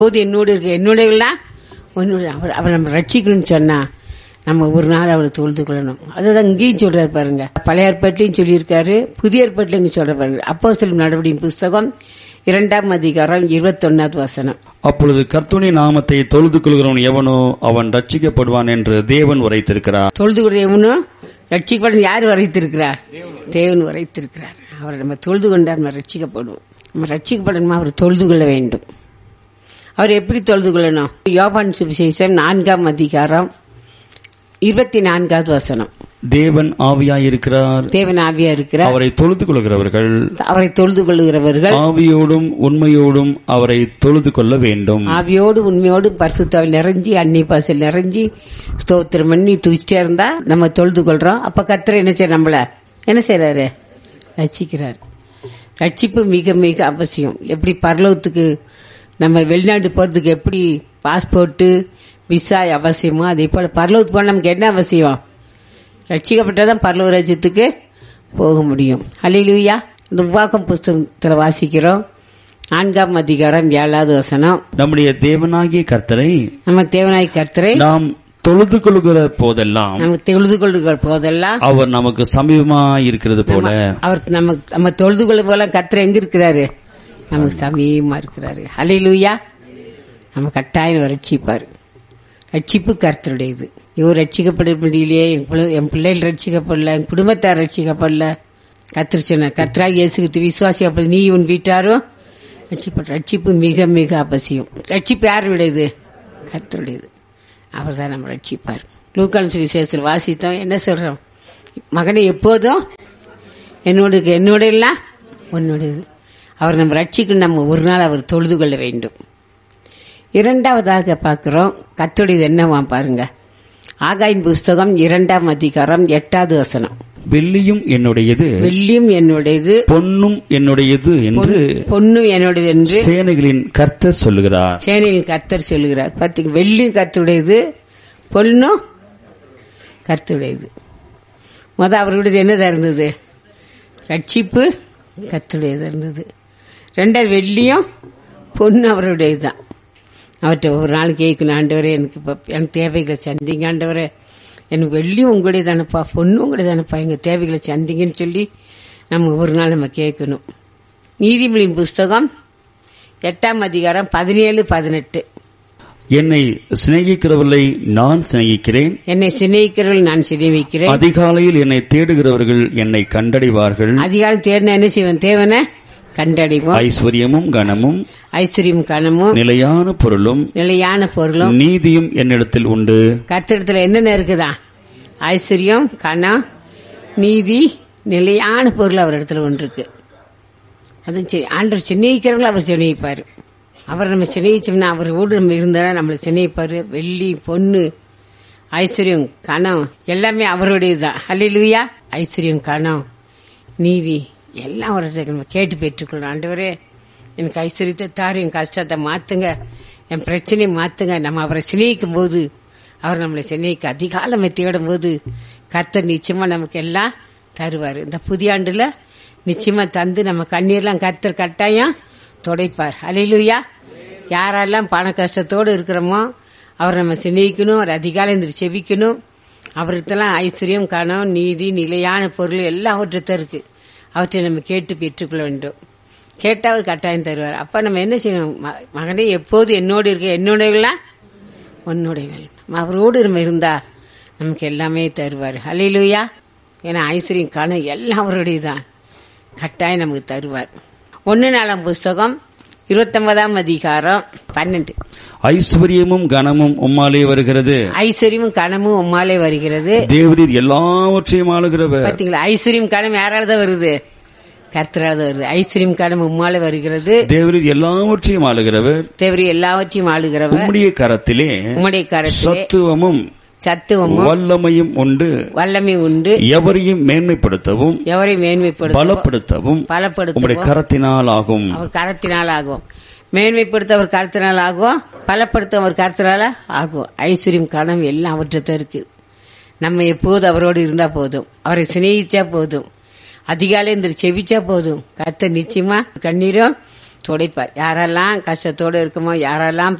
போது என்னோடு இருக்க என்னுடையலாம் உன்னோட அவர் அவர் நம்ம ரட்சிக்கணும்னு சொன்னா நம்ம ஒரு நாள் அவரை தொழுது கொள்ளணும் அதுதான் இங்கேயும் சொல்றாரு பாருங்க பழைய ஏற்பாட்டிலையும் சொல்லியிருக்காரு புதிய ஏற்பாட்டிலையும் இங்க சொல்ற பாருங்க அப்போ நடவடிக்கை புஸ்தகம் இரண்டாம் அதிகாரம் இருபத்தொன்னாவது வசனம் அப்பொழுது கர்த்துடைய நாமத்தை தொழுது கொள்கிறவன் எவனோ அவன் ரட்சிக்கப்படுவான் என்று தேவன் உரைத்திருக்கிறார் தொழுது கொள்ள எவனும் ரட்சிக்கப்படும் யார் வரைத்திருக்கிறார் தேவன் வரைத்திருக்கிறார் அவரை நம்ம தொழுது கொண்டால் நம்ம ரட்சிக்கப்படுவோம் நம்ம ரட்சிக்கப்படணுமா அவர் தொழுது கொள்ள வேண்டும் அவர் எப்படி தொழுது கொள்ளணும் யோபான் சுவிசேஷம் நான்காம் அதிகாரம் இருபத்தி நான்காவது வசனம் தேவன் ஆவியாயிருக்கிறார் தேவன் ஆவியா இருக்கிறார் அவரை தொழுது கொள்கிறவர்கள் அவரை தொழுது கொள்ளுகிறவர்கள் ஆவியோடும் உண்மையோடும் அவரை தொழுது கொள்ள வேண்டும் ஆவியோடு உண்மையோடு பரிசுத்தாவில் நிறைஞ்சி அன்னை பாசல் நிறைஞ்சி ஸ்தோத்திரம் பண்ணி துதிச்சிட்டே இருந்தா நம்ம தொழுது கொள்றோம் அப்ப கத்திர என்ன செய்ய நம்மள என்ன செய்யறாரு ரட்சிக்கிறார் ரட்சிப்பு மிக மிக அவசியம் எப்படி பரலோகத்துக்கு நம்ம வெளிநாடு போறதுக்கு எப்படி பாஸ்போர்ட் விசா அவசியமோ அதே போல பரலோகத்துக்கு போன நமக்கு என்ன அவசியம் ரட்சிக்கப்பட்டாதான் பரலோக ராஜ்யத்துக்கு போக முடியும் அல்லையிலுயா இந்த உவாக்கம் புஸ்தகத்தில் வாசிக்கிறோம் நான்காம் அதிகாரம் ஏழாவது வசனம் நம்முடைய தேவனாகிய கர்த்தரை நம்ம தேவனாய் கர்த்தரை நாம் தொழுது கொள்கிற போதெல்லாம் நமக்கு தொழுது கொள்ளுகிற போதெல்லாம் அவர் நமக்கு சமீபமாய் இருக்கிறது போல அவர் நம்ம நம்ம தொழுது கொள்ள போல கர்த்தர் எங்க இருக்கிறாரு நமக்கு சமீபமா இருக்கிறாரு அலையிலுயா நம்ம கட்டாயம் ரட்சிப்பாரு ரட்சிப்பு கர்த்தருடையது இவர் ரட்சிக்கப்பட முடியலையே என் பிள்ளை- என் பிள்ளைகள் ரட்சிக்கப்படல என் குடும்பத்தார் ரட்சிக்கப்படல கத்திர சொன்ன கத்ராக இயேசுக்கு விசுவாசி அப்படி நீ உன் வீட்டாரும் ரட்சிப்பட்ட ரட்சிப்பு மிக மிக அவசியம் ரட்சிப்பு யாருடையது கர்த்தருடையது அவர் தான் நம்ம ரட்சிப்பார் லூக்கான் சுவிசேஷத்தில் வாசித்தோம் என்ன சொல்றோம் மகனை எப்போதும் என்னோட இருக்க- என்னோட இல்ல உன்னோட இரு. அவர் நம்ம ரட்சிக்கணும் நம்ம ஒரு நாள் அவர் தொழுது கொள்ள வேண்டும் இரண்டாவதாக பார்க்கிறோம் கத்துடையது என்னவா பாருங்க ஆகாயின் புஸ்தகம் இரண்டாம் அதிகாரம் எட்டாவது வசனம் வெள்ளியும் என்னுடையது வெள்ளியும் என்னுடையது பொன்னும் என்னுடையது என்று பொன்னும் என்னுடையது என்று சேனைகளின் கர்த்தர் சொல்லுகிறார் சேனையின் கர்த்தர் சொல்லுகிறார் பார்த்தீங்க வெள்ளியும் கர்த்தருடையது பொன்னும் கர்த்தருடையது முத அவர்களுடையது என்னதா இருந்தது ரட்சிப்பு கர்த்தருடையது இருந்தது ரெண்டாவது வெள்ளியும் பொண்ணு அவருடையது தான் அவர்கிட்ட ஒரு நாள் கேட்கணும் ஆண்டவரே எனக்கு இப்போ எனக்கு தேவைகளை சந்திங்க ஆண்டவரே எனக்கு வெள்ளியும் உங்களுடைய தானப்பா பொண்ணு உங்களுடைய தானப்பா எங்கள் தேவைகளை சந்திங்கன்னு சொல்லி நம்ம ஒரு நாள் நம்ம கேட்கணும் நீதிமொழியின் புஸ்தகம் எட்டாம் அதிகாரம் பதினேழு பதினெட்டு என்னை சிநேகிக்கிறவர்களை நான் சிநேகிக்கிறேன் என்னை சிநேகிக்கிறவர்கள் நான் சிநேகிக்கிறேன் அதிகாலையில் என்னை தேடுகிறவர்கள் என்னை கண்டடைவார்கள் அதிகாலம் தேடின என்ன செய்வேன் தேவனை கண்டடைவோம் ஐஸ்வர்யமும் கனமும் ஐஸ்வர்யம் கனமும் நிலையான பொருளும் நிலையான பொருளும் நீதியும் என்னிடத்தில் உண்டு கத்திரத்துல என்னென்ன இருக்குதா ஐஸ்வர்யம் கனம் நீதி நிலையான பொருள் அவர் இடத்துல ஒன்று இருக்கு அது சரி ஆண்டவர் சின்னிக்கிறவங்கள அவர் சின்னிப்பாரு அவர் நம்ம சின்னிச்சோம்னா அவர் வீடு நம்ம இருந்தா நம்மளை சின்னிப்பாரு வெள்ளி பொண்ணு ஐஸ்வர்யம் கணம் எல்லாமே அவருடையதுதான் அல்லையா ஐஸ்வர்யம் கணம் நீதி எல்லாம் அவர்கிட்ட நம்ம கேட்டு பெற்றுக்கொள்ளணும் ஆண்டவரே எனக்கு ஐஸ்வர்யத்தை தாரு என் கஷ்டத்தை மாத்துங்க என் பிரச்சனையை மாத்துங்க நம்ம அவரை சிநேகிக்கும் போது அவர் நம்மளை சென்னைக்கு அதிகாலமே தேடும் போது கர்த்தர் நிச்சயமா நமக்கு எல்லாம் தருவார் இந்த புதிய ஆண்டுல நிச்சயமா தந்து நம்ம கண்ணீர்லாம் கர்த்தர் கட்டாயம் துடைப்பார் அலையிலுயா யாரெல்லாம் பண கஷ்டத்தோடு இருக்கிறோமோ அவர் நம்ம சிநேகிக்கணும் அவர் அதிகாலை இந்த செபிக்கணும் அவர்கிட்டலாம் ஐஸ்வர்யம் கணம் நீதி நிலையான பொருள் எல்லாம் அவர்கிட்ட இருக்கு அவற்றை நம்ம கேட்டு பெற்றுக்கொள்ள வேண்டும் கேட்டா அவர் கட்டாயம் தருவார் அப்ப நம்ம என்ன செய்யணும் ம- மகனே எப்போது என்னோடு இருக்க என்னுடையலாம் உன்னுடையகள் அவரோடு நம்ம இருந்தா நமக்கு எல்லாமே தருவார் அலையிலுயா ஏன்னா ஐஸ்வர்யம் கணம் எல்லாம் அவருடையதான் கட்டாயம் நமக்கு தருவார் ஒன்னு நாலாம் புஸ்தகம் இருபத்தொன்பதாம் அதிகாரம் பன்னெண்டு ஐஸ்வர்யமும் கனமும் உம்மாலே வருகிறது ஐஸ்வர்யமும் கனமும் உம்மாலே வருகிறது தேவரீர் எல்லாவற்றையும் ஆளுகிறவர் பாத்தீங்களா ஐஸ்வர்யம் கனம் யாரால தான் வருது கர்த்தரால தான் வருது ஐஸ்வர்யம் கனம் உம்மாலே வருகிறது தேவரீர் எல்லாவற்றையும் ஆளுகிறவர் தேவரி எல்லாவற்றையும் ஆளுகிறவர் உம்முடைய கரத்திலே உம்முடைய கரத்திலே சத்துவமும் சத்துவமும் வல்லமையும் உண்டு வல்லமை உண்டு எவரையும் மேன்மைப்படுத்தவும் எவரை மேன்மைப்படுத்த பலப்படுத்தவும் பலப்படுத்தவும் உம்முடைய கரத்தினால் ஆகும் அவர் கரத்தினால் ஆகும் மேன்மைப்படுத்த அவர் கருத்தினால் ஆகும் பலப்படுத்த அவர் கருத்தினால ஆகும் ஐஸ்வர்யம் கனம் எல்லாம் அவர்கிட்ட இருக்கு நம்ம எப்போது அவரோடு இருந்தா போதும் அவரை சிநேகிச்சா போதும் அதிகாலை இந்த செவிச்சா போதும் கர்த்தர் நிச்சயமா கண்ணீரும் துடைப்பார் யாரெல்லாம் கஷ்டத்தோடு இருக்குமோ யாரெல்லாம்